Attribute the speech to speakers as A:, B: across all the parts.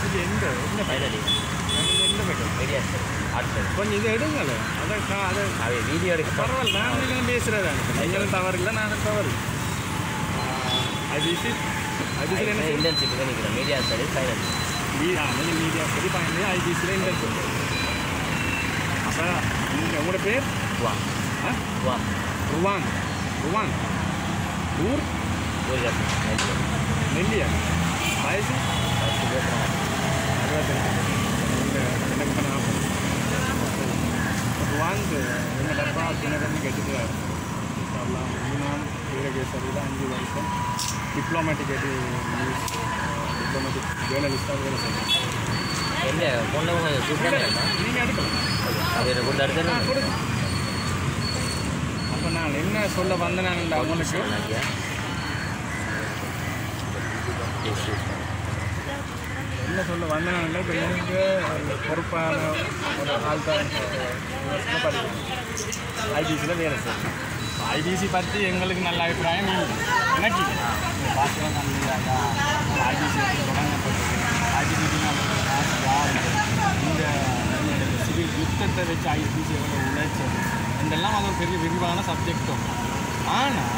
A: இது எந்த என்ன
B: ஃபைனலி
A: எந்த பக்கம்
B: மீடியா அடுத்தது
A: கொஞ்சம் இதை எடுங்களே அதை கா- அதை
B: அவை வீடியோ எடுக்க
A: பரவாயில்ல நான் நீங்களும் பேசுகிறதா நீங்களும் தவறு இல்லை நானும் தவறு ஐபிசி ஐபிசியில் என்ன
B: இன்டர்ன்ஷிப்புக்கு நிற்கிறேன் மீடியா ஸ்டடி ஃபைனல்
A: மீ- ஆ, நீங்க மீடியா சரி பாயிண்ட் ஐபிசியில் இன்டர்வியூ அப்போ நீங்கள் உங்களோட பேர்
B: வா
A: ஆ
B: வா
A: ருவான் ருவான் ஊர்
B: ஒரு
A: நெல்லியா வயசு அறுபத்தெட்டு இந்த எனக்கு இப்போ நாற்பது ருவான் எங்கள் அப்பா தினகரன் கெட்டுக்கிறார் சொல்லலாம் யூனான் வீரகேசரியில் அஞ்சு வருஷம் டிப்ளமேட்டிக் எடு நியூஸ் டிப்ளமேட்டிக் ஜேர்னலிஸ்டாக வேலை செய்யணும்
B: என்ன பொண்ணு கொஞ்சம் சூப்பராக இருக்கா
A: நீங்கள் எடுக்கலாம்
B: அது எனக்கு கொண்டு அடுத்தது
A: நான் கொடுங்க அப்போ நான் என்ன சொல்ல வந்தேன் அவங்களுக்கு என்ன சொல்ல வந்தேன் இப்போ நீங்கள் பொறுப்பான ஒரு ஆள் தான் ஐபிசியில் வேலை சார் ஐபிசி பற்றி எங்களுக்கு நல்ல அபிப்பிராயம் இல்லை எனக்கு பாஸ்கரன் தம்பிங்க ஐபிசி தொடங்கப்பட்டது ஐபிசி யார் இந்த சிவில் யுத்தத்தை வச்சு ஐபிசி எவ்வளோ உழைச்சது இதெல்லாம் அது ஒரு பெரிய விரிவான சப்ஜெக்டும் ஆனால்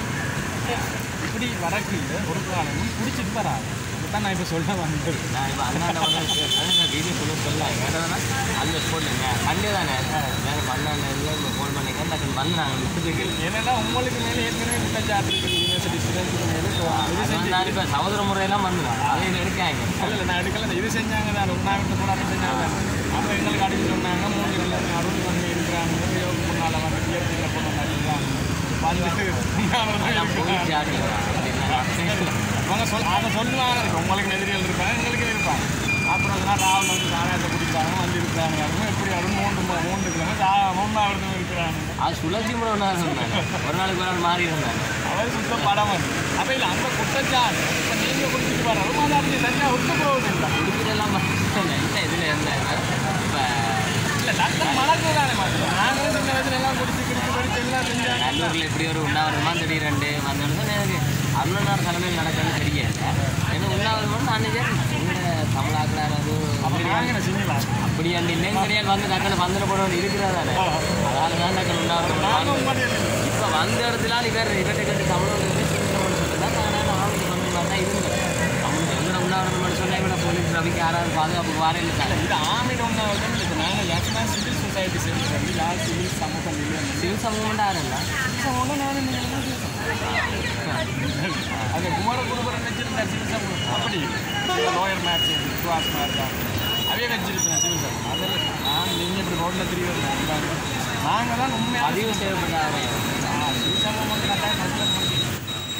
A: இப்படி வரக்கில்ல ஒரு காலமும் பிடிச்சிட்டு வராது இதுதான் நான் இப்போ சொல்ல வந்தது
B: நான் இப்போ அண்ணாண்ட வந்து நான் வீடியோ சொல்ல சொல்லலாம் கேட்டதுன்னா அந்த ஸ்போர்ட்ல சண்டே தானே வேறு அண்ணாண்ட இதில் ஃபோன் பண்ணிக்க டக்குன்னு வந்து நாங்கள் விட்டுருக்கு
A: ஏன்னா உங்களுக்கு மேலே ஏற்கனவே குற்றச்சாட்டு இருக்குது யூனிவர்சிட்டி ஸ்டூடெண்ட்ஸுக்கு மேலே இப்போ இது
B: அது வந்து நான் இப்போ சகோதர முறையெல்லாம் வந்துடும் அதை எடுக்காங்க
A: இல்லை இல்லை நான் எடுக்கல இந்த இது செஞ்சாங்க தான் உண்ணாவிட்டு போராட்டம் செஞ்சாங்க அப்போ எங்களுக்கு அடிச்சு சொன்னாங்க மூணு நல்ல அருள் வந்து இருக்கிறாங்க முன்னால் வந்து இயற்கையில் போன மாதிரி தான் வந்துட்டு
B: எல்லாம் போயிடுச்சு
A: உண்ணாவிரதம்
B: ஆட்டிங்களா
A: அவங்க சொல் அதை சொல்லுவாங்க உங்களுக்கு எதிரிகள் இருப்பாங்க எங்களுக்கு இருப்பாங்க அப்புறம் நான் ராகுல் வந்து சாராயத்தை குடிக்கிறாங்க வந்து இருக்கிறாங்க அதுவும் எப்படி அருண் மூன்று ம- மூன்று கிழமை சா மூணாவிரதம் இருக்கிறாங்க
B: அது சுழற்சி முறை ஒன்றா இருந்தாங்க ஒரு நாளுக்கு ஒரு நாள் மாறி இருந்தாங்க
A: அவர் சுத்த படம் வந்து அப்போ இல்லை அந்த குற்றச்சாட்டு இப்போ நீங்கள் குடிச்சிட்டு வர்றதும் அதை அப்படி சரியாக ஒத்து போவதில்லை
B: குடிக்கிறதெல்லாம் இல்லை இதில் இருந்தாங்க இப்போ
A: இல்லை டக்குனு மழை தானே மாட்டோம் நாங்களும் சின்ன வயசுல எல்லாம் குடிச்சு குடிச்சு படிச்சு எல்லாம் செஞ்சாங்க
B: நல்லூரில் இப்படி ஒரு உண்ணாவிரதமா திடீரெண்டு வந்தோன்னு தான் எனக்கு அருணனார் தலைமையில் நடக்கணும்னு தெரியல ஏன்னா உண்ணாவிரதம் நான் எங்க தமிழாக்கிறார் அது
A: அப்போ நாங்கள் சிங்களா
B: அப்படி அந்த இல்லைன்னு தெரியாது வந்து டக்குனு பந்தன போட வேண்டி இருக்கிறதானே அதனால தான் டக்குனு உண்ணாவிரதம்
A: நாங்கள் உண்மையிலே
B: இப்போ வந்த இடத்துல இவர் இவர்கிட்ட கேட்டு தமிழ் சிங்களம் சொல்லிட்டு தான் நான் ஆவணி வந்து மாதிரி தான் இருந்தேன் அவங்க எங்களை உண்ணாவிரதம் மட்டும் சொன்னா இவனை போலீஸ் ரவிக்கு யாராவது பாதுகாப்பு வார இல்லை
A: இது ஆமிட ஒன்றாவது இப்போ நாங்கள் லக்ஷ்மணா சிவில் சொசைட்டி சேர்ந்து வந்து யார் சிவில் சமூகம் இல்லை
B: சிவில் சமூகம் யாருங்களா
A: சமூகம் நானும் நீங்கள் அந்த குமார குருபரன் வச்சிருந்த சிவில் சமூகம் அப்படி லோயர் மேட்ச் சுவாஸ் மேட்ச் அதே வச்சிருக்கேன் சிவில் சமூகம் அதில் நான் நீங்கள் இப்படி ரோட்டில் திரிவது நாங்கள் தான் உண்மையாக
B: பதிவு செய்யப்பட்ட
A: சிவில் சமூகம் வந்து கட்டாயம் மனசில் முடியும்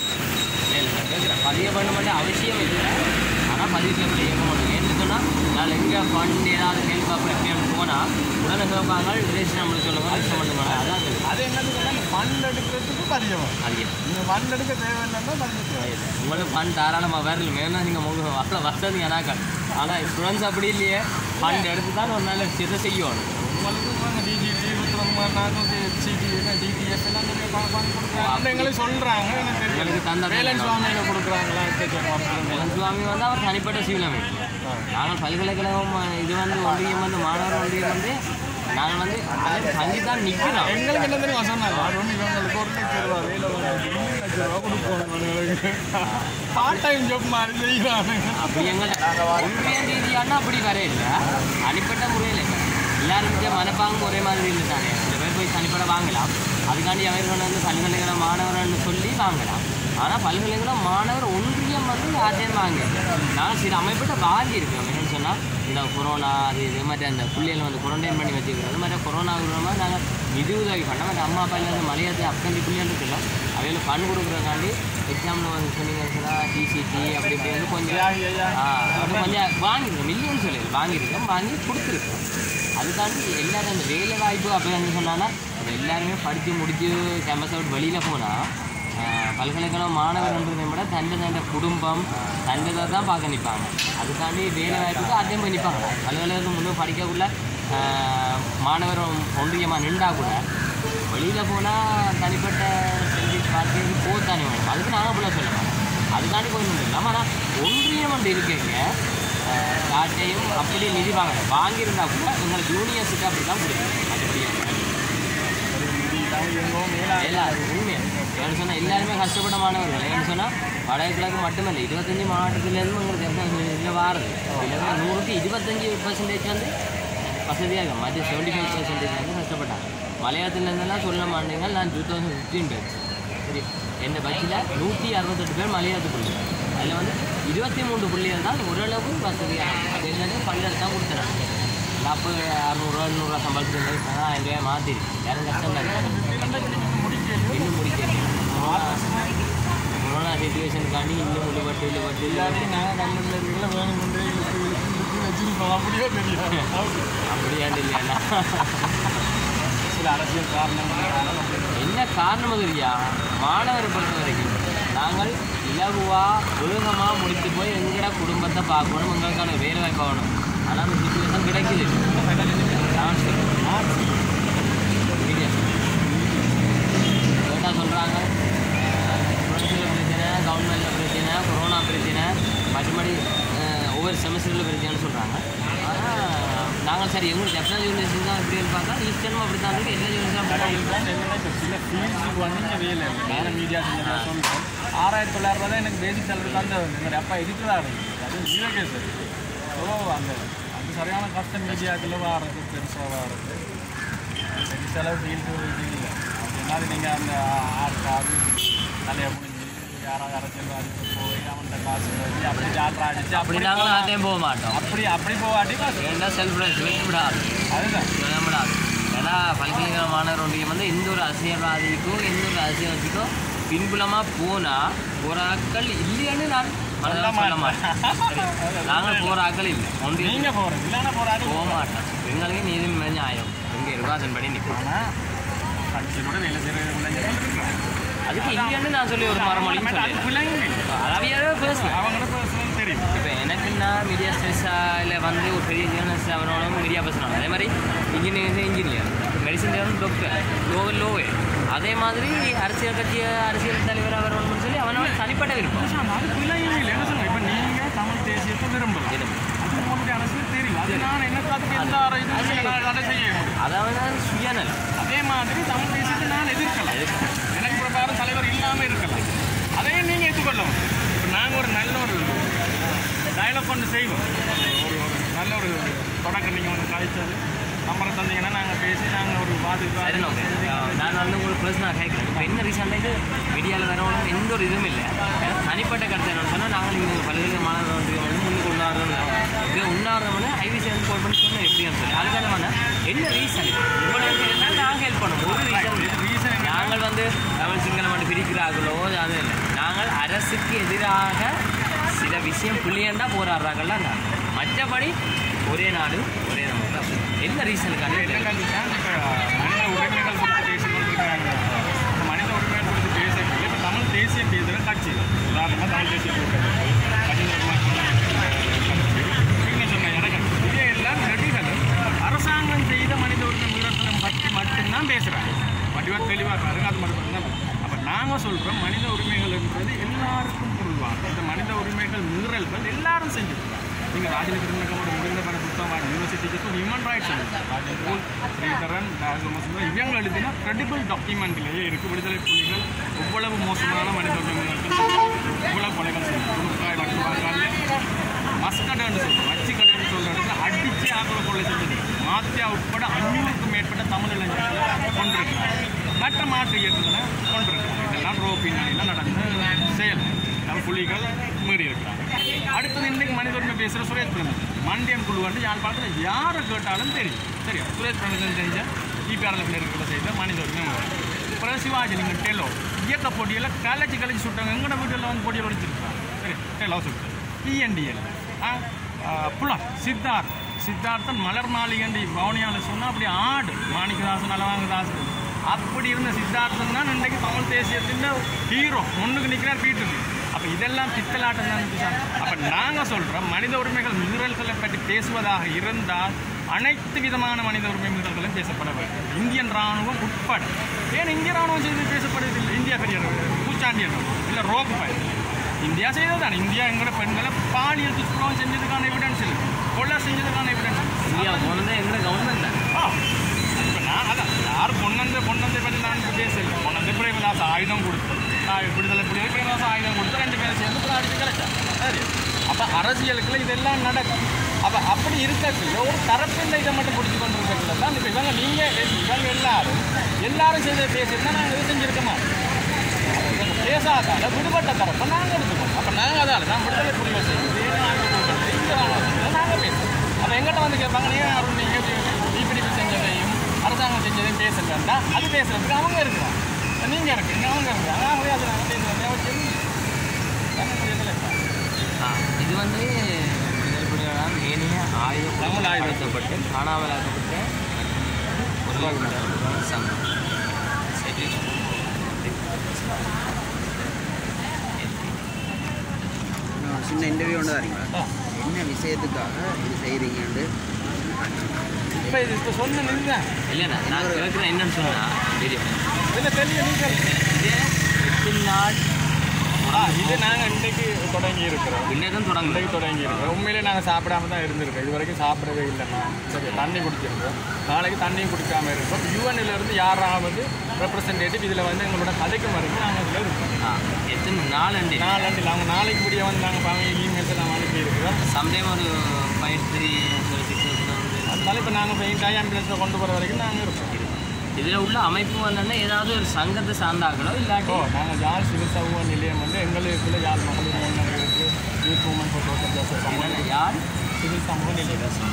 B: பதிவு பண்ண மாட்டேன் அவசியம் இல்லை ஆனால் பதிவு செய்யப்பட்ட இயக்கம் ஒன்று ஏன்னு சொன்னால் நான் எங்கே ஃபண்ட் ஏதாவது ஹெல்ப் அப்போ எப்படின்னு போனால் உடனே கேட்பாங்க விதேசி நம்மளுக்கு சொல்லுங்க ரிஜிஸ்டர் பண்ணுவாங்க அதான் அது.
A: அது என்னன்னு சொன்னால் ஃபண்ட் எடுக்கிறதுக்கு பதியம்
B: அது
A: நீங்கள் ஃபண்ட் எடுக்க தேவையில்லைன்னா பதியம் தேவை
B: உங்களுக்கு ஃபண்ட் தாராளமாக வரல வேணா நீங்கள் முக அவ்வளோ வசதி எனக்கா ஆனால் ஸ்டூடெண்ட்ஸ் அப்படி இல்லையே ஃபண்ட் எடுத்து தான் ஒரு நல்ல விஷயத்தை செய்யணும்
A: உங்களுக்கு வாங்க டிஜிடி இருபத்தி நாங்கள் சிடி டிடிஎஸ் எல்லாம் நிறைய பணம் பணம் கொடுக்குறாங்க அப்படி எங்களுக்கு சொல்கிறாங்க எனக்கு
B: எங்களுக்கு
A: தெரியும்
B: தந்தா
A: வேலன் சுவாமியில் கொடுக்குறாங்களா
B: வேலன் சுவாமி வந்து அவர் தனிப்பட்ட சீலம் நாங்கள் பல்கலைக்கழகம் இது வந்து ஒன்றியம் வந்து மாணவர் ஒன்றியம் வந்து நாங்கள் வந்து தங்கி தான் நிற்கிறோம்
A: எங்களுக்கு என்ன தெரியும் சொன்னாங்க அது ஒன்று இவங்களுக்கு ஒரு லட்சம் ரூபா வேலை வாங்கி மூணு லட்சம் ரூபா கொடுப்போம் இவங்களுக்கு பார்ட் டைம் ஜாப் மாதிரி செய்கிறாங்க
B: அப்படி எங்கள்கிட்ட ஒன்றிய ரீதியான அப்படி வர இல்லை தனிப்பட்ட முறையில் இல்லை எல்லாருக்கிட்ட மனப்பாங்கு ஒரே மாதிரி இல்லை தானே சில பேர் போய் தனிப்பட வாங்கலாம் அதுக்காண்டி அவர்கள் வந்து பல்கலைக்கழக மாணவர்கள்னு சொல்லி வாங்கலாம் ஆனால் பல்கலைக்கழக மாணவர் ஒன்றியம் வந்து யார்ட்டையும் வாங்க நான் சில அமைப்பிட்ட வாங்கி இருக்கோம் என்னன்னு சொன்னால் இந்த கொரோனா அது இது மாதிரி அந்த பிள்ளைகள் வந்து குவாரண்டைன் பண்ணி வச்சுக்கிறது மாதிரி கொரோனா விடுறோமா நாங்கள் நிதி உதவி பண்ண மாதிரி அம்மா அப்பாவில் வந்து மலையாளத்தை அப்கண்டி பிள்ளைகள் இருக்குல்ல அவையில் ஃபண்ட் கொடுக்குறக்காண்டி எக்ஸாமில் வந்து சொன்னீங்கன்னா டிசிடி அப்படி இப்படி வந்து கொஞ்சம் ஆ, அது கொஞ்சம் வாங்கியிருக்கோம் மில்லியன் சொல்லி வாங்கியிருக்கோம் வாங்கி கொடுத்துருக்கோம் அதுக்காண்டி எல்லாரும் அந்த வேலை வாய்ப்பு அப்படி வந்து சொன்னான்னா இப்போ எல்லாருமே படித்து முடித்து கேம்பஸ் விட்டு வெளியில் போனால் பல்கலைக்கழக மாணவர்ன்றதை விட தண்டை தண்டை குடும்பம் தண்டை தான் பார்க்க நிற்பாங்க அதுக்காண்டி வேலை வாய்ப்புக்கு அதையும் போய் நிற்பாங்க பல்கலைக்கழகம் முன்னும் படிக்கக்குள்ள ஆஹ், மாணவர் ஒன்றியமாக நின்றா கூட வெளியில் போனால் தனிப்பட்ட செஞ்சு பார்த்து போத்தானே வேணும் அதுக்கு நாங்கள் அப்படிலாம் சொல்ல மாட்டோம் அதுக்காண்டி போய் நின்று இல்லாமல் ஆனால் ஒன்றியம் ஒன்று இருக்கீங்க யார்கிட்டையும் அப்படி நிதி வாங்கல வாங்கியிருந்தா கூட எங்களை ஜூனியர்ஸுக்கு அப்படி தான் கொடுக்கும் மற்றபடி
A: நிதி இல்லாமல் இயங்கவும் மேலாக
B: எல்லாரும் உண்மையா ஏன்னு சொன்னால் எல்லாருமே கஷ்டப்பட்ட மாணவர்கள் ஏன்னு சொன்னால் வடகிழக்கு மட்டுமல்ல இருபத்தஞ்சி மாவட்டத்துலேருந்து உங்களுக்கு இதில் வாருது இல்லை நூறுக்கு இருபத்தஞ்சி பர்சன்டேஜ் வந்து வசதியாக இருக்கும் மற்ற செவன்டி ஃபைவ் பர்சன்டேஜ் வந்து கஷ்டப்பட்டாங்க மலையாளத்துலேருந்தெல்லாம் சொல்ல மாட்டீங்க நான் டூ தௌசண்ட் ஃபிஃப்டீன் பேர் சரி என்ன பட்சில் நூற்றி அறுபத்தெட்டு பேர் மலையாளத்து புள்ளி அதில் வந்து இருபத்தி மூன்று புள்ளிகள் தான் ஓரளவு வசதியாக அது என்னது பல்லெடுத்து தான் கொடுத்துறாங்க நாற்பது அறுநூறுவா நூறுரூவா சம்பாதிச்சு ஆயிரம் ரூபாய் மாற்றிருக்கு யாரும் கஷ்டம் தான் இன்னும் முடிக்கல கொரோனா சுச்சுவேஷனுக்காண்டி இன்னும் விழுபட்டு விழுபட்டு
A: எல்லாத்தையும் நான் நம்மளில் இருக்கிற வேணும் கொண்டு இழுத்து இழுத்து இழுத்து வச்சிருப்போம் அப்படியே தெரியும்
B: அப்படியாண்டு இல்லையா
A: சில அரசியல் காரணங்களால அப்படி
B: என்ன காரணம் தெரியா மாணவரை பொறுத்த வரைக்கும் நாங்கள் இலகுவாக வேகமாக முடித்து போய் எங்கட குடும்பத்தை பார்க்கணும் எங்களுக்கான வேலை வாய்ப்பு ஆகணும் ஆனால் அந்த சுச்சுவேஷன் கிடைக்குது மீடியா கேட்டால் சொல்கிறாங்க ப்ரொடக்ஷனில் பிரச்சனை கவர்மெண்ட்டில் பிரச்சனை கொரோனா பிரச்சனை மற்றபடி அஹ், ஒவ்வொரு செமஸ்டரில் பிரச்சனைன்னு சொல்கிறாங்க ஆனால் நாங்கள் சரி எங்களுக்கு டெக்னாலஜி யூனிவர்சிட்டி தான் இப்படின்னு பார்த்தா ஈஸ்டர்னும் அப்படி தான் இருக்குது எல்லா யூனிவர்சிட்டியும் அப்படி தான் இருக்குது
A: இதுதான் என்னன்னா இப்போ சில ஃபீல்டுக்கு வந்து இங்கே வேலை இல்லை வேறு மீடியா செஞ்சதை சொல்லுவோம் ஆறாயிரத்தி தொள்ளாயிரம் ரூபா தான் எனக்கு பேசிக் சேலரி தந்த எங்களுடைய அப்பா எடிட்டராக இருந்துச்சு அது ஜீரோகே சார் ஸோ அந்த அது சரியான கஷ்டம் மீடியாக்கில் வாரது பெருசாக வாரது பெரிய செலவு ஃபீல்டு இது இல்லை அப்படின்னாலும் நீங்கள் அந்த ஆட்காது தலையை முடிஞ்சு யாராவது அரசியல்வாதிக்கு போய் அவன்கிட்ட காசு வச்சு அப்படி ஜாட்ரா அடிச்சு
B: அப்படி
A: அப்படி
B: நாங்களும்
A: போவா-
B: அதே போக மாட்டோம்
A: அப்படி அப்படி போவாட்டி காசு
B: ஏன்னா செல்ஃப் ரெஸ்பெக்ட் விடாது
A: அதுதான்
B: விடாது ஏன்னா பல்கலைக்கழக மாணவர் ஒன்றியம் வந்து எந்த ஒரு அரசியல்வாதிக்கோ எந்த ஒரு அரசியல்வாதிக்கோ பின்புலமாக போனால் போராக்கள் இல்லைன்னு நான் மனதார சொல்ல மாட்டேன் சரி. நாங்கள் போராக்கள் இல்லை ஒன்றியம்
A: நீங்கள் போகிறது இல்லைன்னா போராடி
B: போக மாட்டோம் எங்களுக்கு நீதி நியாயம் எங்கே இருக்கோ அதன்படி நிற்போம்
A: ஆனால் கட்சியோட வேலை செய்கிற இளைஞர்கள் இருக்கிறாங்க
B: அதுக்கு இல்லைன்னு நான் சொல்லி ஒரு மறுமொழியும்
A: அது
B: சொல்லி
A: பிள்ளைங்க
B: அவையாவே பேசுவேன்
A: அவங்களோட பர்சனல் தெரியும்
B: இப்போ எனக்குன்னா மீடியா ஸ்ட்ரெஸ்ஸாக வந்து ஒரு பெரிய ஜேர்னலிஸ்ட் அவனோட மீடியா பேசுகிறாங்க அதே மாதிரி engineer engineer medicine doctor lawyer lawyer அதே மாதிரி அரசியல் கட்சி அரசியல் தலைவர் வரணும்னு சொல்லி அவனோட தனிப்பட்ட விருப்பம்
A: அது பிள்ளைங்க இல்லை என்ன சொல்லுங்க இப்போ நீங்கள் தமிழ் தேசியத்தை விரும்புகிறோம்
B: இது.
A: அது உங்களுடைய அரசியல் தெரியும் அது நான் எனக்கு அதுக்கு எந்த அறை இதுவும் இல்லை, நான் அதை செய்ய முடியும்
B: அதாவது சுயநலம்
A: அதே மாதிரி தமிழ் தேசியத்தை நான் எதிர்க்கலாம் எனக்கு பிரகாரம் தலைவர் இல்லாமல் இருக்கலாம் அதையும் நீங்கள் ஏற்றுக்கொள்ளணும் இப்போ நாங்கள் ஒரு நல்ல ஒரு டயலாக் ஒன்று செய்வோம் ஒரு ஒரு நல்ல ஒரு தொடக்கம் நீங்கள் ஒன்று கழிச்சது நம்பரை தந்தீங்கன்னா நாங்கள் பேசி நாங்கள் ஒரு
B: சரி நோக்கு
A: பாதுகாப்பு
B: நான் வந்து உங்களுக்கு பர்சனாக கேட்குறேன் இப்போ என்ன ரீசெண்டாக இது மீடியாவில் வரவங்க எந்த ஒரு இதுவும் இல்லை எனக்கு தனிப்பட்ட கருத்து என்ன சொன்னால் நாங்கள் இங்கே பல்கலை மாணவர்கள் வந்து வந்து முன்னுக்கு உண்ணாடுறோம் இது உண்ணாடுறவனே ஐவிசி வந்து கால் பண்ணி சொன்னோம் எப்படின்னு சொல்லி அதுக்கான வேணா என்ன ரீசன் உங்களுக்கு என்ன நாங்கள் ஹெல்ப் பண்ணுவோம் ஒரு ரீசன்
A: ரீசன்
B: நாங்கள் வந்து தமிழ் சிங்களம் மட்டும் பிரிக்கிறார்களோ அது இல்லை நாங்கள் அரசுக்கு எதிராக சில விஷயம் புள்ளியண்டா போராடுறாங்கல்ல நான் மற்றபடி ஒரே நாடு ஒரே நமக்கு என்ன ரீசனுக்காக
A: என்னன்னா இப்போ மனித உரிமைகள் குறித்து பேசிக் கொண்டிருக்கிறாங்க இப்போ மனித உரிமைகள் குறித்து பேசக்கூடிய இப்போ தமிழ் தேசிய பேசுகிற கட்சி உதாரணமாக தமிழ் தேசிய கூட்டணி கஜேந்திரகுமார் கட்சி நீங்கள் சொன்ன எனக்கு இதே எல்லாம் நடிகர்கள் அரசாங்கம் செய்த மனித உரிமை மீறல்களை பற்றி மட்டும்தான் பேசுகிறாங்க வடிவா தெளிவாக பாருங்க அது மட்டும் தான் அப்போ நாங்கள் சொல்கிறோம் மனித உரிமைகள்ன்றது எல்லாருக்கும் பொருள்வாங்க இந்த மனித உரிமைகள் மீறல்கள் எல்லாரும் செஞ்சுருக்காங்க நீங்கள் ராஜேந்திர திருநகரோட முடிந்த பல புத்தகம் யூனிவர்சிட்டிக்கு ஹியூமன் ரைட்ஸ் ராஜேந்திரன் ஸ்ரீதரன் ராஜமசுந்தரம் இவங்க எழுதினா கிரெடிபிள் டாக்குமெண்ட்லேயே இருக்குது விடுதலை புலிகள் எவ்வளவு மோசமான மனித உரிமைகள் இவ்வளவு கொலைகள் செய்யும் வட்டுவாக்கால் மஸ்கடன்னு சொல்லுவோம் வச்சி கடைன்னு சொல்கிற இடத்துல அடித்து ஆக்கிற கொலை செஞ்சது மாத்தியா உட்பட அஞ்சூறுக்கும் மேற்பட்ட தமிழ் இளைஞர்களை கொண்டிருக்கிறாங்க மற்ற மாற்று இயக்கங்களை கொண்டிருக்கிறாங்க இதெல்லாம் ரோ பின்னணியில் நடந்த செயல் நம்ம புலிகள் மீறி இருக்கிறாங்க அடுத்தது இன்னைக்கு மனித உரிமை பேசுகிற சுரேஷ் பிரமேசன் மண்டியம் குழு வந்து யாழ்ப்பாணத்தில் யாரை கேட்டாலும் தெரியும் சரியா சுரேஷ் பிரமேசன் தெரிஞ்ச டிபிஆர்எல் இருக்கிற செய்த மனித உரிமை மீறல். அப்புறம் சிவாஜி நீங்கள் டெலோ இயக்க போட்டியில் கலைச்சி கலைச்சி சுட்டாங்க எங்கட வீட்டில் வந்து போட்டியில் ஒழிச்சிருக்காங்க சரி டெலோ சுட்டு டிஎன்டிஎல் புலா சித்தார்த் சித்தார்த்தன் மலர் மாளிகண்டி பவனியால் சொன்னால் அப்படி ஆடு மாணிக்கதாசன் அலவாங்கதாசன் அப்படி இருந்த சித்தார்த்தன் தான் இன்றைக்கு தமிழ் தேசியத்தின் ஹீரோ முன்னுக்கு நிற்கிறார் வீட்டுக்கு அப்போ இதெல்லாம் பித்தலாட்டம் தான் அப்போ நாங்கள் சொல்கிறோம் மனித உரிமைகள் மீறல்களை பற்றி பேசுவதாக இருந்தால் அனைத்து விதமான மனித உரிமை மீறல்களும் பேசப்பட வேண்டும் இந்தியன் ராணுவம் உட்பட ஏன் இந்திய ராணுவம் செய்து பேசப்படுவதில்லை இந்தியா பெரிய பூச்சாண்டியன் இல்லை ரோகு பயன் இந்தியா செய்தது தான் இந்தியா எங்களோட பெண்களை பாலியல் துஷ்பிரவம் செஞ்சதுக்கான எவிடன்ஸ் இல்லை
B: இந்தியா போனதே எங்க கவர்மெண்ட் தான்
A: இப்போ நான் அதான் யார் பொன்னந்த பொன்னந்தை பற்றி நான் இப்போ பேசல பொன்னந்தை பிரேமதாஸ் ஆயுதம் கொடுத்து நான் விடுதலை புலிகள் பிரேமதாஸ் ஆயுதம் கொடுத்து ரெண்டு பேரும் சேர்ந்து கூட அடிச்சு கிடைச்சா சரி அப்போ அரசியலுக்குள்ள இதெல்லாம் நடக்கும் அப்போ அப்படி இருக்கக்குள்ள ஒரு தரப்பில் இதை மட்டும் பிடிச்சி கொண்டு இருக்கக்குள்ள தான் இப்போ இவங்க நீங்கள் இவங்க எல்லாரும் எல்லாரும் செய்த பேசியிருந்தா நாங்கள் இது செஞ்சிருக்க மாட்டோம் அப்ப இவங்க பேசாதால விடுபட்ட தரப்பை நாங்கள் எடுத்துக்கோம் அப்போ நாங்கள் அதால தான் விடுதலை புலிகள் செய்யுது நாங்கள் பேசுவோம் அப்போ எங்கிட்ட வந்து கேட்பாங்க நீங்கள் அருண் நீங்கள் தீப்பிடிப்பு செஞ்சதையும் அரசாங்கம் செஞ்சதையும் பேச வேண்டாம் அது பேசுறதுக்கு அவங்க இருக்கிறாங்க நீங்கள் இருக்கீங்க அவங்க இருக்கிறாங்க ஆகவே அது நாங்கள் பேச வேண்டிய அவசியம் இல்லை. தானே புரியுதுல்ல இப்ப?
B: ஆ, இது வந்து விடுதலை புலிகளால் ஏனைய ஆயுத
A: தமிழ் ஆயுதம்.
B: அழுத்தப்பட்டு காணாமலாக்கப்பட்ட ஒரு சங்கம் சரி
C: இன்னும் சின்ன இன்டர்வியூ ஒன்று தாரீங்களா
A: ஆ.
C: என்ன விஷயத்துக்காக இது செய்கிறீங்கன்னு
A: இப்போ இது இப்போ சொன்ன நீங்கள்
B: இல்லைண்ணா நான் கேட்குறேன் என்னன்னு சொன்னா தெரியும்
A: இதில் தெரியும் நீங்கள்
B: இது எத்தனை நாள்
A: ஆ இது நாங்கள் இன்றைக்கு தொடங்கி இருக்கிறோம்
B: இன்னும் தொடங்கல
A: இன்றைக்கு தொடங்கி இருக்கிறோம் உண்மையிலே நாங்கள் சாப்பிடாம தான் இருந்திருக்கோம் இது வரைக்கும் சாப்பிடவே இல்லைண்ணா சரி தண்ணி குடிச்சிருக்கோம் நாளைக்கு தண்ணியும் குடிக்காம இருக்கோம் யூஎன்ல இருந்து யாராவது ரெப்ரசன்டேட்டிவ் இதில் வந்து எங்களோட கதைக்கு வரைக்கும் நாங்கள் இதில் இருக்கோம்
B: ஆ, எத்தனை நாள் அண்டி
A: நாலு அவங்க நாளைக்கு முடிய வந்து நாங்கள் பாவம் இமெயில்ஸ் எல்லாம் அனுப்பி இருக்கிறோம்
B: சம்டைம் ஒரு ஃபைவ் த்ரீ சிக்ஸ்
A: அதனால இப்போ நாங்கள் பெயிண்ட் ஆகி ஆம்புலன்ஸில் கொண்டு போகிற வரைக்கும் நாங்கள் இருக்கோம்
B: இதில் உள்ள அமைப்பு வந்தோன்னா ஏதாவது ஒரு சங்கத்தை சார்ந்தாங்களோ
A: ஓ
B: இல்லாட்டி
A: நாங்கள் யாழ் சிவில் சமூக நிலையம் வந்து எங்களுக்குள்ள யாழ் மகளிர் முன்னணி இருக்குது youth movement for social justice
B: என்னென்ன யார்
A: சிவில் சமூக நிலையம்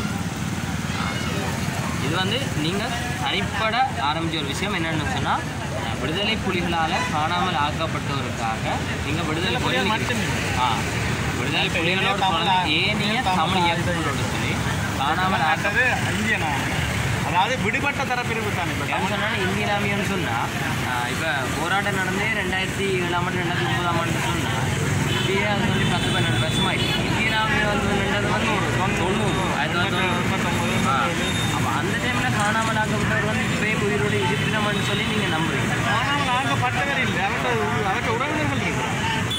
B: இது வந்து நீங்கள் தனிப்பட ஆரம்பிச்ச ஒரு விஷயம் என்னன்னு சொன்னால் விடுதலை புலிகளால் காணாமல் ஆக்கப்பட்டவருக்காக நீங்கள் விடுதலை
A: புலிகள்
B: புலிகள்
A: மட்டுமே.
B: ஆ விடுதலை புலிகளோட
A: தமிழ்
B: தொடர்ந்து
A: ஆ-
B: ஏனைய
A: தமிழ்
B: தமிழ்
A: ஆயுத
B: இயக்கங்களோட சொல்லி காணாமல் ஆக்க
A: ஆட்டது இந்தியனா அதாவது விடுபட்ட தரப்பிரிவு தான் இப்போ
B: ஏன்னு சொன்னால் இந்தியலாமியன்னு சொன்னால் இப்போ போராட்டம் நடந்தே ரெண்டாயிரத்தி ஏழாம் ஆண்டு ரெண்டாயிரத்தி ஒன்பதாம் ஆண்டு சொன்னால் இந்தியா அது வந்து பத்து பன்னெண்டு வருஷமாயிட்டு இந்தியலாமியம் வந்து நின்றது வந்து ஒரு தொண்ணூறு ஆயிரத்தி தொள்ளாயிரத்தி தொண்ணூறு. ஆ. அப்போ அந்த டைமில் காணாமல் ஆக்கப்பட்டவர் வந்து இப்போயே உயிரோடு இருக்கிறோம்னு சொல்லி நீங்கள் நம்புறீங்க
A: காணாமல் ஆக்கப்பட்டவர் இல்லை அவர்கிட்ட அவர்கிட்ட உறவினர்கள் இருக்கிறார்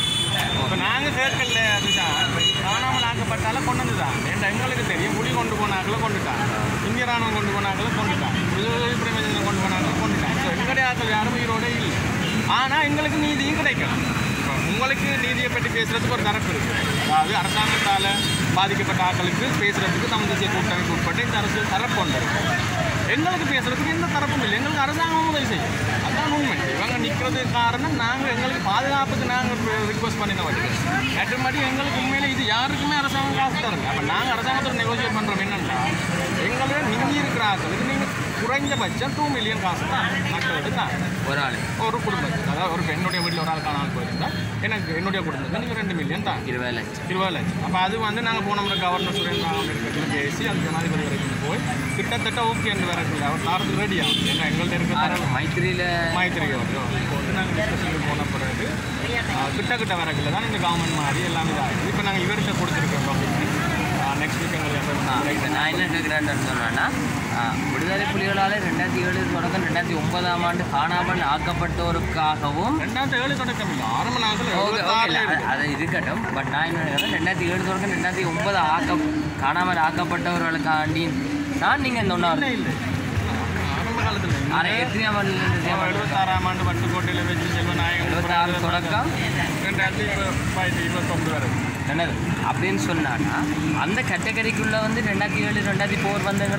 A: இப்போ நாங்கள் கேட்கல அதுதான் காணாமல் ஆக்கப்பட்டால கொண்டது தான் ஏன்டா எங்களுக்கு தெரியும் புலி கொண்டு போனாக்களை கொண்டுட்டாங்க இந்திய ராணுவம் கொண்டு போனாக்களை கொண்டுட்டாங்க விடுதலை பிரமேசனம் கொண்டு போனாக்களை கொண்டுட்டாங்க ஸோ எங்களுடைய ஆட்கள் யாரும் உயிரோட இல்லை ஆனால் எங்களுக்கு நீதியும் கிடைக்கணும் இப்போ உங்களுக்கு நீதியை பற்றி பேசுறதுக்கு ஒரு தரப்பு இருக்கு அதாவது அரசாங்கத்தால் பாதிக்கப்பட்ட ஆட்களுக்கு பேசுறதுக்கு தமிழ் தேசிய கூட்டமைப்பு உட்பட்டு இந்த அரசியல் தரப்பு ஒன்று இருக்கு எங்களுக்கு பேசுறதுக்கு எந்த தரப்பும் இல்லை எங்களுக்கு அரசாங்கமும் உதவி செய்யும் அதான் உண்மை இவங்க நிற்கிறது காரணம் நாங்கள் எங்களுக்கு பாதுகாப்புக்கு நாங்கள் ரிக்வஸ்ட் பண்ணின வழி மற்றபடி எங்களுக்கு உண்மையிலே இது யாருக்குமே அரசாங்கம் காசு தரல அப்போ நாங்கள் அரசாங்கத்தோட நெகோசியேட் பண்ணுறோம் என்னன்னா எங்களை நீங்கள் இருக்கிற ஆட்களுக்கு நீங்கள் குறைஞ்சபட்சம் டூ மில்லியன் காசு தான் மக்களுக்கு தான்
B: ஒரு ஆள்
A: ஒரு குடும்பத்துக்கு அதாவது ஒரு என்னுடைய வீட்டில் ஒரு ஆள் காணாமல் போயிருந்தா எனக்கு என்னுடைய குடும்பத்துக்கு நீங்கள் ரெண்டு மில்லியன் தான்
B: இருபது லட்சம்
A: இருபது லட்சம் அப்போ அது வந்து நாங்கள் போன முறை கவர்னர் சுரேந்திரநாதன் இருக்கிறதுல பேசி அது ஜனாதிபதி வரைக்கும் போய் கிட்டத்தட்ட ஓகே என்று வரக்குள்ள அவர் தாரத்துக்கு ரெடி ஆகும் ஏன்னா எங்கள்கிட்ட இருக்கிற தரவு
B: மைத்திரியில்
A: மைத்திரிகை வருது இப்போ வந்து நாங்கள் டிஸ்கஷனுக்கு போன பிறகு ஆஹ், கிட்ட கிட்ட வரக்குள்ள தான் இந்த கவர்மெண்ட் மாதிரி எல்லாமே இதாகுது இப்போ நாங்கள் இவர்கிட்ட கொடுத்துருக்கோம் டாக்குமெண்ட் நெக்ஸ்ட் வீக் எங்களுக்கு
B: இப்போ நான் என்ன கேட்குறேன்னு சொன்னேன்னா விடுதலை புலிகளால் ரெண்டாயிரத்தி ஏழு தொடக்கம் ரெண்டாயிரத்தி ஒன்பதாம் ஆண்டு காணாமல் ஆக்கப்பட்டோருக்காகவும்
A: ரெண்டாயிரத்தி ஏழு தொடக்கம் இல்லை ஆரம்ப நாங்கள்
B: ஓகே ஓகே
A: எழுபத்தாறுல
B: இல்லை
A: இருக்கு.
B: அது இருக்கட்டும் பட் நான் என்ன கேட்குறேன் ரெண்டாயிரத்தி ஏழு தொடக்கம் ரெண்டாயிரத்தி ஒன்பது ஆக்க காணாமல் ஆக்கப்பட்டவர்களுக்காண்டி தான் நீங்கள் இந்த ஒன்றா
A: இல்லை இல்லை ஆரம்ப காலத்தில்
B: அரை எத்தனையாம் ஆண்டு
A: எழுபத்தாறாம் ஆண்டு வட்டுக்கோட்டையில் வச்சு செல்வநாயகம்
B: எழுபத்தாறு தொடக்கம்
A: ரெண்டாயிரத்தி இருபத்தி இருபத்தொம்பது வரை
B: என்னது அப்படின்னு சொன்னான்னா அந்த கேட்டகரிக்குள்ளே வந்து ரெண்டாயிரத்தி ஏழு ரெண்டாயிரத்தி ஃபோர் வந்துங்கிற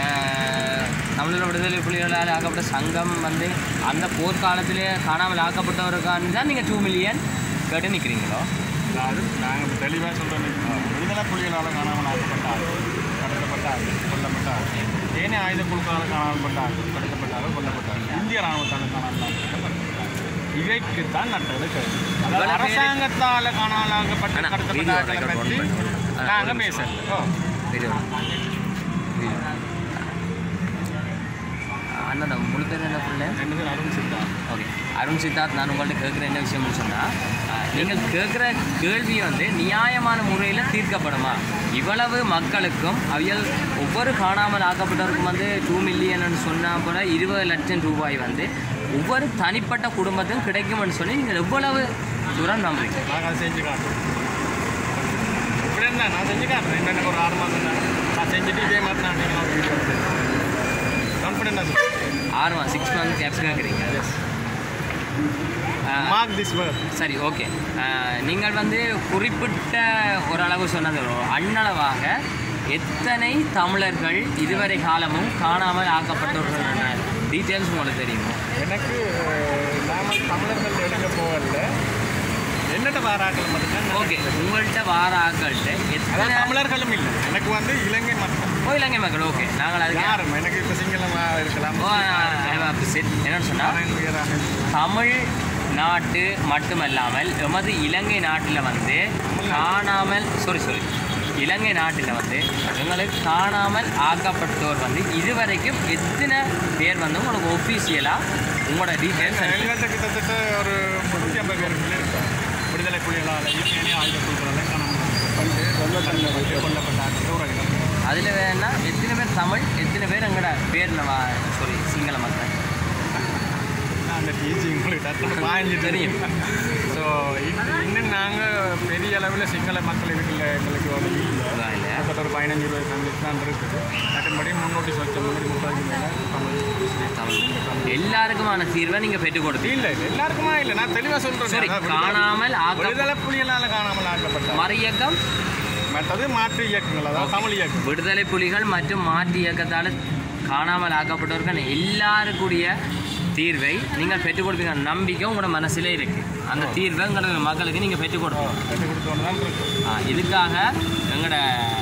B: தமிழக விடுதலை புலிகளால் ஆக்கப்பட்ட சங்கம் வந்து அந்த போர்க்காலத்திலே காணாமல் ஆக்கப்பட்டவருக்கான தான் நீங்கள் டூ மில்லியன் கேட்டு நிற்கிறீங்களோ
A: அதாவது நாங்கள் தெளிவாக சொல்கிறோம் விடுதலை புலிகளால் காணாமல் ஆக்கப்பட்டார்கள் கடத்தப்பட்டார்கள் கொல்லப்பட்டார்கள் ஏனே ஆயுத குழுக்களால் காணாமல்பட்டார்கள் கடத்தப்பட்டார்கள் கொல்லப்பட்டார்கள் இந்திய ராணுவத்தால் காணாமல் ஆக்கப்பட்டார்கள் இவைக்கு தான் நட்டது கருத்து அதாவது
B: இவ்வளவு பேரு-
A: அரசாங்கத்தால் காணாமலாக்கப்பட்ட
B: அண்ணா,
A: கடத்தப்பட்ட
B: video
A: ஆட்களை
B: record
A: பற்றி
B: on பண்ணு. அண்ணா,
A: நாங்கள்
B: ஒரு நிமிஷம்.
A: பேசல ஓ
B: வீடியோ வீடியோ அண்ணா முழு பேர் என்ன ஃபுல்லு
A: ரெண்டு பேர் அருண் சித்தா
B: ஓகே அருண் சித்தார்த் நான் உங்கள்கிட்ட கேட்குற என்ன விஷயம்னு சொன்னால் நீங்கள் கேட்குற கேள்வி வந்து நியாயமான முறையில் தீர்க்கப்படுமா இவ்வளவு மக்களுக்கும் அவியல் ஒவ்வொரு காணாமல் ஆக்கப்பட்டவருக்கும் வந்து டூ மில்லியன் சொன்னால் கூட இருபது லட்சம் ரூபாய் வந்து ஒவ்வொரு தனிப்பட்ட குடும்பத்துக்கும் கிடைக்கும்னு சொல்லி நீங்கள் எவ்வளவு தூரம் நம்புறீங்க
A: நாங்கள் அதை செஞ்சு காட்டுறோம் இப்படி என்ன நான் செஞ்சு காட்டுறேன் இன்னும் எனக்கு ஒரு ஆறு மாதம் தான் நான் செஞ்சுட்டு இதே மாதிரி நான் நீங்கள்
B: ஆறு மாதம் சிக்ஸ் மந்த் கேப்ஸ் கேட்குறீங்க
A: மார்க் திஸ் வேர்ட்
B: சரி ஓகே நீங்கள் வந்து குறிப்பிட்ட ஓரளவு சொன்னது அண்ணளவாக எத்தனை தமிழர்கள் இதுவரை காலமும் காணாமல் ஆக்கப்பட்டவர்கள் டீட்டெயில்ஸ் உங்களுக்கு தெரியுமோ
A: எனக்கு நாம தமிழர்கள் எடுக்க போகல என்னட்ட வாராக்கள் மட்டும்தான்
B: ஓகே உங்கள்கிட்ட வார ஆக்கள்கிட்ட
A: அதாவது
B: எத்தனை
A: தமிழர்களும் இல்லை எனக்கு வந்து இலங்கை மக்கள்
B: ஓ இலங்கை மக்கள் ஓகே நாங்கள் அதுக்கு
A: யாரும் எனக்கு இப்போ சிங்களமா இருக்கலாம்
B: ஓ, I have opposite. என்னன்னு சொன்னால்
A: யாரும் உயராக
B: தமிழ் நாட்டு மட்டுமல்லாமல் எமது இலங்கை நாட்டில் வந்து காணாமல் சாரி சாரி இலங்கை நாட்டில் வந்து எங்களுக்கு காணாமல் ஆக்கப்பட்டோர் வந்து இதுவரைக்கும் எத்தனை பேர் வந்து உங்களுக்கு ஒஃபீஷியலாக உங்களோட டீட்டெயில்ஸ்
A: எங்கள்கிட்ட கிட்டத்தட்ட ஒரு முந்நூற்றி ஐம்பது பேர் இருக்காங்க விடுதலை புலிகளால் இயற்கையிலே ஆயுத குழுக்களால் காணாமல் கொல்லப்பட்டார்கள் உறவினர்
B: அதில் வேணா எத்தனை பேர் தமிழ் எத்தனை பேர் எங்களோட பேர் நம்ம சாரி சிங்கள மக்கள்
A: அந்த டீச்சிங் உங்களுக்கு டக்குனு பாய்ஞ்சு தெரியும் ஸோ இன்னும் நாங்கள் பெரிய அளவில் சிங்கள மக்கள் இருக்குல்ல எங்களுக்கு ஒரு இல்லை
B: இல்லை
A: கிட்டத்தட்ட ஒரு பதினஞ்சு இருபது சந்திச்சு தான் இருக்குது மற்றபடி முன்னூற்றி சொச்சம் முன்னாடி முப்பதுக்கு மேலே தமிழ்
B: தமிழ் எல்லாருக்குமான தீர்வை நீங்கள் பெற்றுக் கொடுப்பீங்க
A: இல்லை இல்லை எல்லாருக்குமா இல்லை நான் தெளிவாக சொல்கிறேன்
B: சரி காணாமல் ஆக்க
A: விடுதலை புலிகளால் காணாமல் ஆக்கப்பட்ட
B: மறியக்கம்
A: மற்றது மாற்று இயக்கங்கள் அதாவது தமிழ் இயக்கம்
B: விடுதலை புலிகள் மற்றும் மாற்று இயக்கத்தால் காணாமல் ஆக்கப்பட்டவர்கள் எல்லாருக்குரிய தீர்வை நீங்கள் பெற்றுக் கொடுப்பீங்க நம்பிக்கை உங்களோட மனசிலே இருக்கு அந்த தீர்வை உங்களோட மக்களுக்கு நீங்கள் பெற்றுக் கொடுப்பீங்க
A: கட்டி கொடுத்தோன்னு தான் இருக்கு
B: ஆ, இதுக்காக எங்களோட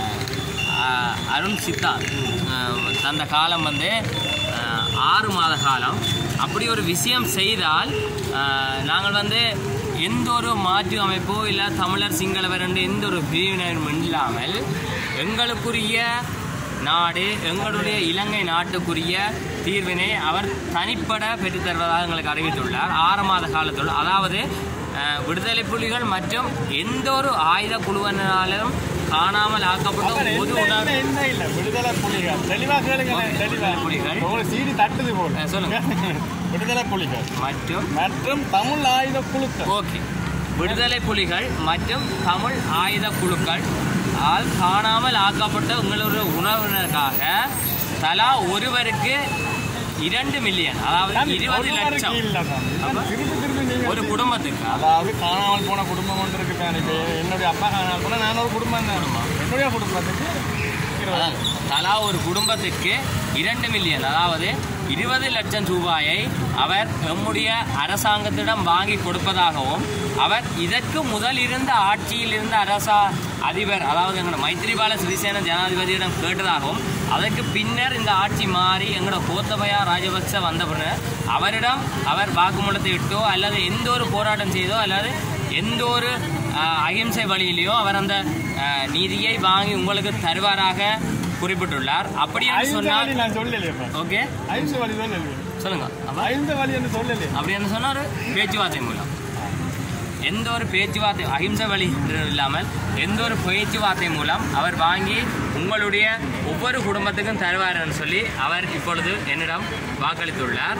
B: ஆ, அருண் சித்தா ஆ, தந்த காலம் வந்து ஆ, ஆறு மாத காலம் அப்படி ஒரு விஷயம் செய்தால் ஆ, நாங்கள் வந்து எந்த ஒரு மாற்று அமைப்போ இல்லை தமிழர் சிங்களவர் என்று எந்த ஒரு பிரிவினரும் இல்லாமல் எங்களுக்குரிய நாடு எங்களுடைய இலங்கை நாட்டுக்குரிய தீர்வினை அவர் தனிப்பட பெற்றுத் தருவதாக எங்களுக்கு அறிவித்துள்ளார் ஆறு மாத காலத்துள் அதாவது அஹ், விடுதலை புலிகள் மற்றும் எந்த ஒரு ஆயுத குழுவினாலும் காணாமல் ஆக்கப்பட்ட
A: அவர்
B: பொது
A: என்ன
B: உணர்வு
A: என்ன என்ன இல்லை விடுதலை புலிகள் தெளிவாக கேளுங்க தெளிவாக
B: புலிகள்.
A: உங்களுக்கு சீடி தட்டுது போல
B: அஹ், சொல்லுங்க
A: விடுதலை புலிகள்
B: மற்றும்
A: மற்றும் தமிழ் ஆயுத குழுக்கள்
B: ஓகே விடுதலை புலிகள் மற்றும் தமிழ் ஆயுத குழுக்கள் ஆல் காணாமல் ஆக்கப்பட்ட உங்களுடைய உணவினருக்காக தலா ஒருவருக்கு இரண்டு மில்லியன் அதாவது இருபது லட்சம்
A: இல்ல சாமி.
B: அப்ப?
A: திருப்பி திருப்பி நீங்க
B: ஒரு குடும்பத்துக்கு
A: அதாவது காணாமல் போன குடும்பம் ஒன்று இருக்கு தானே இப்போ என்னுடைய அப்பா காணாமல் போனா நான் ஒரு குடும்பம் தான் என்னுடைய குடும்பத்துக்கு இருபது.
B: அதாவது தலா ஒரு குடும்பத்திற்கு இரண்டு மில்லியன் அதாவது இருபது லட்சம் ரூபாயை அவர் நம்முடைய அரசாங்கத்திடம் வாங்கி கொடுப்பதாகவும் அவர் இதற்கு முதல் இருந்த ஆட்சியில் இருந்த அரசா அதிபர் அதாவது எங்களோட மைத்திரிபால சிறிசேன ஜனாதிபதியிடம் கேட்டதாகவும் அதற்கு பின்னர் இந்த ஆட்சி மாறி எங்களோட கோத்தபயா ராஜபக்ச வந்த பின்னர் அவரிடம் அவர் வாக்குமூலத்தை இட்டோ அல்லது எந்த ஒரு போராட்டம் செய்தோ அல்லது எந்த ஒரு ஆஹ், அகிம்சை வழியிலையோ அவர் அந்த ஆஹ், நீதியை வாங்கி உங்களுக்கு தருவாராக குறிப்பிட்டுள்ளார் அப்படி என்று
A: ஐந்து
B: சொன்னால்
A: வழி நான் சொல்லலையே இப்ப.
B: ஓகே
A: ஐந்து வழி சொல்லலையே
B: சொல்லுங்க அப்ப
A: ஐந்து வழி என்று சொல்லலையே
B: அப்படி என்ன சொன்னார் பேச்சுவார்த்தை மூலம் எந்த ஒரு பேச்சுவார்த்தை அகிம்சை வழி என்று இல்லாமல் எந்த ஒரு பேச்சுவார்த்தை மூலம் அவர் வாங்கி உங்களுடைய ஒவ்வொரு குடும்பத்துக்கும் தருவார்னு சொல்லி அவர் இப்பொழுது என்னிடம் வாக்களித்துள்ளார்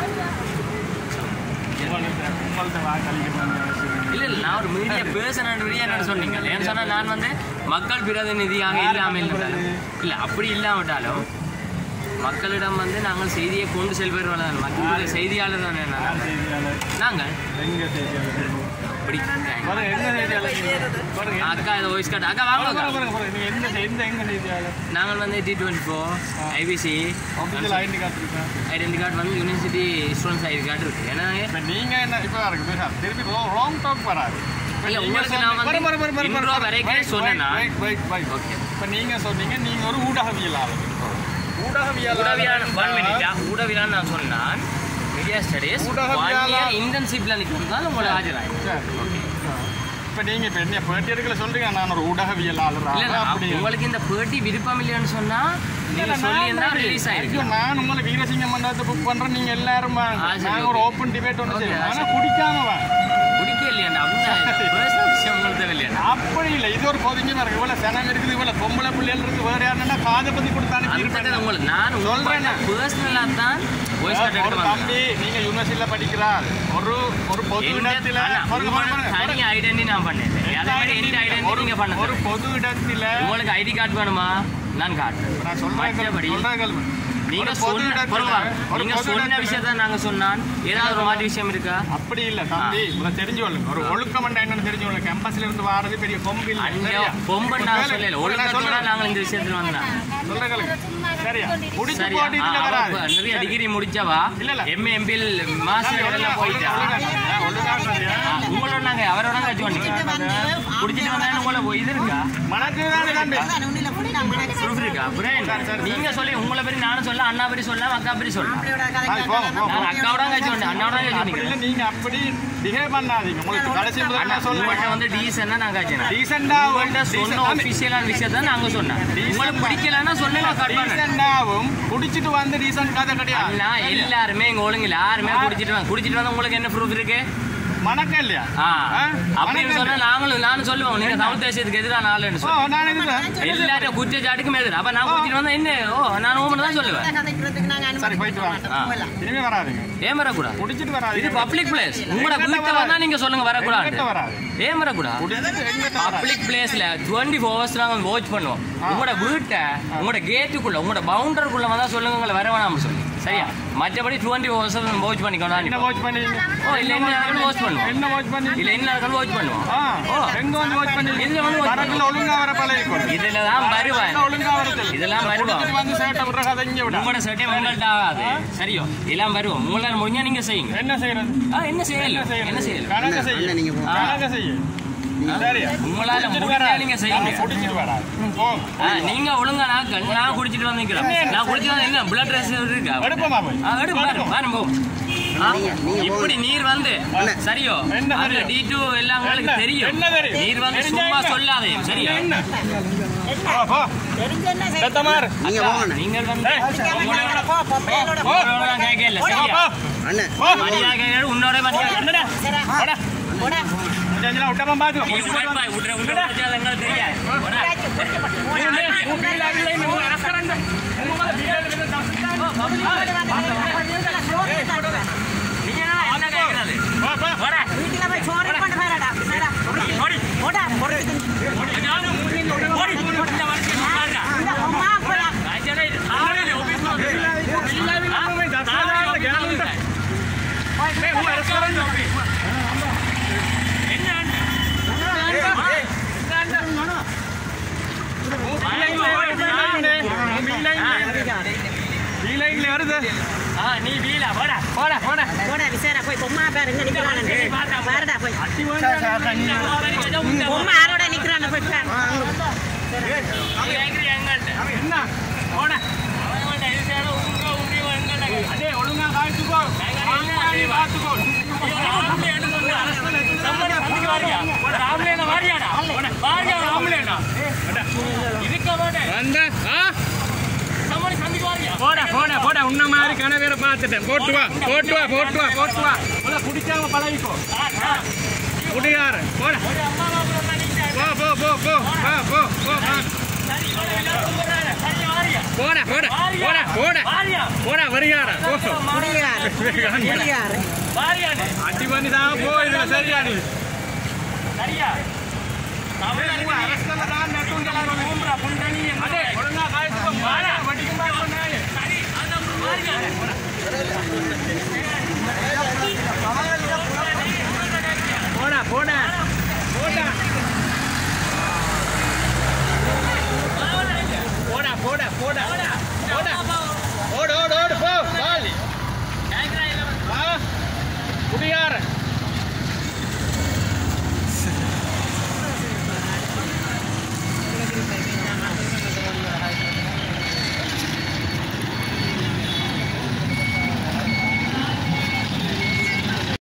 A: உங்கள்ட்ட உங்கள்ட்ட வாக்களிக்கணும்னு அவசியம் இல்லை.
B: இல்ல இல்ல நான் ஒரு மீடியா பேர்சன் என்ன சொன்னீங்க ஏன்னு சொன்னா நான் வந்து மக்கள் பிரதிநிதியாக இல்லாமல் இருந்தாலும் இல்ல அப்படி இல்லாவிட்டாலும் மக்களிடம் வந்து நாங்கள் செய்தியை கொண்டு செல்பவர்கள் தான் மக்களுடைய செய்தியாளர் தானே நான்.
A: யார் செய்தியாளர்
B: நாங்கள்
A: எங்க செய்தியாளர்
B: அப்படி
A: பாருங்க, என்ன செய்தியாளர் நீங்க? பாருங்க,
B: அக்கா இதை வாய்ஸ் கார்டு அக்கா வாங்க
A: பாருங்க,
B: அக்கா.
A: பாருங்க, பாருங்க. நீங்க எந்த செய்- எந்த எங்க செய்தியாளர்
B: நாங்கள் வந்து டி டுவெண்ட்டி ஃபோர் ஐபிசி
A: ஆஃபீஸில் ஐடி கார்டு இருக்கா
B: ஐடென்டி கார்டு வந்து யூனிவர்சிட்டி ஸ்டூடெண்ட்ஸ் ஐடி கார்டு இருக்கு ஏன்னா
A: இப்போ நீங்க என்ன இப்போ இருக்கு பேச திருப்பி ராங் டாக் வராது இப்ப
B: இல்ல,
A: நீங்க
B: உங்களுக்கு
A: சொன்ன-
B: நான் வந்து
A: பாரு, பாரு, பாரு, பாரு,
B: intro
A: பாரு.
B: வரைக்கும்
A: Wait,
B: சொன்னேன்னா-
A: wait, wait, wait, wait.
B: Okay.
A: இப்ப நீங்க சொன்னீங்க நீங்க ஒரு ஊடகவியலாளர் ஊடகவியலாளர்
B: உடவியான ஒன் மினிட்டா உடவியான நான் சொன்னான் மீடியா ஸ்டடீஸ் ஒன்
A: ஊடகவியலாளர்.
B: இயர் இன்டர்ன்ஷிப்பில் நிற்கிறது தான் உங்களை ஆஜராகும்
A: சரி. இப்ப நீங்க இப்ப என்ன பேட்டி எடுக்கல சொல்றீங்க நான் ஒரு ஊடகவியலாளர்
B: இல்ல இல்ல,
A: அப்படி
B: உங்களுக்கு இந்த பேட்டி விருப்பம் இல்லைன்னு சொன்னா நீங்க சொல்லியிருந்தா ரிலீஸ் ஆயிருக்கு
A: ஐயோ, நான் உங்களை வீரசிங்க மண்டபத்தை புக் பண்றேன் நீங்க எல்லாரும் வாங்க.
B: ஆ, சரி,
A: நாங்க ஒரு
B: okay.
A: ஓப்பன் டிபேட் ஒன்று
B: Okay,
A: செய்வோம்
B: ஆ,
A: ஆனா
B: சரி.
A: குடிக்காம வாங்க
B: பிடிக்க இல்லையாண்டா அப்படின்னு பர்சனல் விஷயம் உங்களுக்கு தேவையில்லையாண்டா
A: அப்படி இல்லை இது ஒரு பொதுங்க இருக்கு இவ்வளவு சனம் இருக்குது இவ்வளவு பொம்பளை பிள்ளைகள் இருக்கு வேற யாருன்னா காதை பத்தி கொடுத்து
B: அந்த
A: அனுப்பியிருப்பேன்
B: உங்களுக்கு நான்
A: சொல்றேன் நான்.
B: பர்சனலாக தான் வாய்ஸ் கார்டு
A: ஒரு
B: எடுத்து வந்தேன்
A: தம்பி நீங்க யூனிவர்சிட்டியில படிக்கிறார் ஒரு ஒரு பொது
B: எந்த-
A: இடத்துல
B: அண்ணா,
A: பாருங்க,
B: உங்களோட
A: பாருங்க,
B: தனி
A: பாருங்க.
B: ஐடென்டி நான் பண்ணேன் அதே மாதிரி எந்த ஐடென்டி
A: ஒரு-
B: நீங்க பண்ண
A: ஒரு பொது இடத்துல
B: உங்களுக்கு ஐடி கார்டு வேணுமா நான் காட்டுறேன்
A: நான் சொல்றேன்
B: மற்றபடி
A: சொல்றேன் கேளுங்க.
B: நீங்க
A: ஒரு பொது
B: சொன்ன
A: இடத்துல-
B: பொறுங்க.
A: ஒரு
B: நீங்க
A: பொது
B: சொன்ன
A: இடத்துல-
B: விஷயத்த நாங்க சொன்னான் ஏதாவது ஒரு மாதிரி விஷயம் இருக்கா
A: அப்படி இல்ல தம்பி முதல்ல தெரிஞ்சு கொள்ளுங்க ஒரு ஒழுக்கம் என்னன்னு தெரிஞ்சு கொள்ளுங்க கேம்பஸ்ல இருந்து வாரது பெரிய கொம்பு இல்ல
B: அஞ்சோ
A: சரியா?
B: பொம்பன் நான்
A: கேளு.
B: சொல்லல
A: நான்
B: ஒழுங்கத்தோட
A: சொல்றேன்.
B: நாங்கள் இந்த விஷயத்துல வந்தோம்
A: சொல்றேன் கேளுங்க. சரியா முடிச்சு
B: சரியா
A: போட்டு
B: ஆ,
A: இதுல
B: அவ
A: வராது
B: இப்ப நிறைய
A: சரி.
B: டிகிரி முடிச்சவா
A: இல்ல, இல்ல.
B: எம்ஏ எம்பில் மாஸ்டர்
A: ஒழுங்கா-
B: எல்லாம் போயிட்டா
A: ஒழுங்கா சொல்றியா? ஒழுங்கா சொல்றியா?
B: ஆ, உங்களோட நாங்க அவரோட கட்சி குடிச்சிட்டு வந்தா உங்களை போய் இது இருக்கா
A: மனக்கு தானே தம்பி
B: ப்ரூஃப் இருக்கா புரியல நீங்க சொல்லி உங்களை பத்தி நானும் சொல்ல அண்ணா பத்தி சொல்ல அக்கா பத்தி சொல்ல
A: அது போங்க, போங்க.
B: நான் அக்காவோட கட்சி வந்தேன் அண்ணாவோட கட்சி
A: அப்படி இல்ல
B: வந்தீங்க
A: நீங்க அப்படி பிஹேவ் பண்ணாதீங்க உங்களுக்கு கடைசி முதல்ல
B: அண்ணா
A: நான் சொல்றேன்
B: உங்கள்கிட்ட வந்து டீசெண்டா நான் காய்ச்சினேன்
A: டீசெண்டா
B: உங்கள்கிட்ட சொன்ன ஒபிஷியலான விஷயத்த நாங்க சொன்னேன் உங்களுக்கு பிடிக்கலன்னா சொல்ல நான் கட் பண்ணேன்
A: டீசெண்டாவும் குடிச்சிட்டு வந்து டீசென்ட் கதை கிடையாது
B: அண்ணா எல்லாருமே இங்க ஒழுங்கு இல்ல யாருமே குடிச்சிட்டு வாங்க குடிச்சிட்டு வந்தா உங்களுக்கு என்ன ப்ரூஃப் இருக்கு
A: மணக்கம் இல்லையா
B: ஆ
A: ஆ?
B: அப்படின்னு
A: வணக்கம்.
B: சொன்னா நாங்களும் நானும் சொல்லுவோம் நீங்க தமிழ் தேசியத்துக்கு எதிரான ஆளுன்னு
A: ஓ
B: சொல்லி
A: நான் இதுதான்
B: எல்லாரும் குற்றச்சாட்டுக்கும் எதிர அப்ப நான் குடிச்சிட்டு வந்தா என்ன ஓ நான் ஓமன் தான் சொல்லுவேன்
A: சரி போயிட்டு வாங்க
B: ஆ.
A: இனிமே வராதுங்க
B: ஏன் வரக்கூடாது
A: குடிச்சிட்டு
B: இது
A: வராதுங்க
B: பப்ளிக் பிளேஸ் உங்களோட வீட்டை வந்தா நீங்க சொல்லுங்க வரக்கூடாது
A: எங்கிட்ட வராது
B: ஏன் வரக்கூடாது
A: குடிச்சிட்டு எங்கிட்ட வராது
B: பப்ளிக் பிளேஸ்ல டுவெண்ட்டி ஃபோர் ஹவர்ஸ் நாங்க வாட்ச் பண்ணுவோம் உங்களோட வீட்டை உங்களோட கேட்டுக்குள்ள உங்களோட பவுண்டருக்குள்ள வந்தா சொல்லுங்க உங்களை வர வேணாம் சொல்லி சரியா மற்றபடி டுவெண்ட்டி ஃபோர் ஹவர்ஸ் வாட்ச்
A: என்ன
B: பண்ணிக்கணும்
A: வாட்ச் பண்ணுவீங்க
B: ஓ இல்ல என்ன நடக்கணும் வாட்ச் பண்ணுவோம்
A: என்ன வாட்ச் பண்ணி
B: இல்ல என்ன நடக்கணும் வாட்ச் பண்ணுவோம்
A: ஆ
B: ஓ.
A: எங்க வந்து வாட்ச் பண்ணி
B: இதுல வந்து watch
A: வரக்குள்ள ஒழுங்கா வர பழகிக்கணும்
B: இதுல தான் வருவேன்
A: ஒழுங்கா வரது
B: இதெல்லாம் வருவோம்
A: குடிச்சிட்டு வந்து சேட்டை விடுற கதை இங்க விட
B: உங்களோட சட்டை உங்கள்ட்ட ஆகாது சரியோ எல்லாம் வருவோம் உங்களால முடிஞ்சா நீங்க செய்யுங்க
A: என்ன செய்யறது
B: ஆ, என்ன செய்யல
A: என்ன செய்யறது
B: என்ன செய்யல
A: கணக்கு
C: அண்ணா,
A: செய்ய
C: நீங்க போங்க.
A: கணக்கு செய்ய சரியா
B: உங்களால
A: குடிச்சிட்டு
B: முடிஞ்சா
A: வராது.
B: நீங்க செய்யுங்க
A: குடிச்சிட்டு வராது போங்க
B: ஆ, நீங்க ஒழுங்கா நான் நான் குடிச்சிட்டு வந்திருக்கிறேன் நான் குடிச்சிட்டு வந்தா என்ன பிளட் ட்ரெஸ் இருக்கா
A: எடுப்போமா போய்
B: ஆ, எடு, பாரு, பாரு, போ. ஆ,
C: நீங்க- நீங்க
B: இப்படி நீர் வந்து சரியோ
A: என்ன
B: அதுல
A: தெரியும்?
B: டி டூ எல்லாம் உங்களுக்கு
A: என்ன?
B: தெரியும்
A: என்ன தெரியும்?
B: நீர் வந்து
A: தெரிஞ்சா
B: சும்மா
A: என்ன?
B: சொல்லாதே சரியா
A: என்ன போ, போ செத்தமார்
C: நீங்க
B: அக்கா,
C: போங்கண்ணே
B: நீங்கள் வந்து
A: ஏய்,
B: உங்களோட
A: போ
B: உங்களோட நான் கேட்கல சரியா
C: அண்ணே
A: போ
B: மரியாதை கேட்கறது உன்னோட மரியாதை
A: என்னடா போடா கொஞ்சம் விட்டமா பாத்து
B: நீ உட்கார் பாய், விட்ற, விட்ற, விட்ற, எங்களுக்கு தெரியாது. போடா. நீங்க என்ன கேட்கறது? போடா.
A: வருது
B: ஆ, நீ வீலா, போடா, போடா, போடா.
D: போடா விசாரா போய் பொம்மா பாருங்க நிக்கிறானு பாருடா போய் பொம்மை யாரோட நிக்கிறானு போய் பாரு
B: நீ கேட்கறியா எங்கள்ட்ட?
A: என்ன
B: போடா. அவன்கிட்ட இருக்கான உங்க உங்க எங்கள்ட்ட
A: அதே ஒழுங்கா காய்ச்சுக்கோ
B: கேட்க.
A: பார்த்துக்கோ
B: ஆம்பளை என்ன சொன்னா? சம்மதி சந்திக்கு வாரியா? ஒரு ஆம்பளைனா வாரியாடா? வாரியா ஒரு ஆம்பளைனா? இதுக்க மாட்டேன்.
A: வந்த ஆ
B: சம்மதி சந்திக்கு வாரியா?
A: போடா போடா போடா உன்ன மாதிரி கணவேற பார்த்துட்டேன் போட்டு வா போட்டு வா போட்டு வா போட்டு வா உள்ள குடிக்காம பழகிக்கோ குடிகார போடா
B: ஒரு அம்மா மாப்பிள்ளை ஒண்ணா நிக்கிறா.
A: போ போ போ போ வா போ போ வா.
B: சரி, இவனை எல்லாரும் சொல்றாரு. சரி, வாரியா?
A: போடா போடா
B: வாரியா?
A: போடா போடா
B: வாரியா?
A: போடா வருகார போ
D: குடியாரு குடியாரு
B: வாரியான்னு.
A: அடி பண்ணி தான் போ இதுல சரியா நீ
B: சரியா? தமிழ்
A: உங்க அரசியல்ல தான் நெட்டுண்டலாம்
B: பூம்புறா, புண்டனி எங்க?
A: அதே ஒழுங்கா காய்ச்சுக்கோ வாடா வட்டிக்கும் பாக்கணும்
B: சரி, அதான் வாரியா?
A: போடா போடா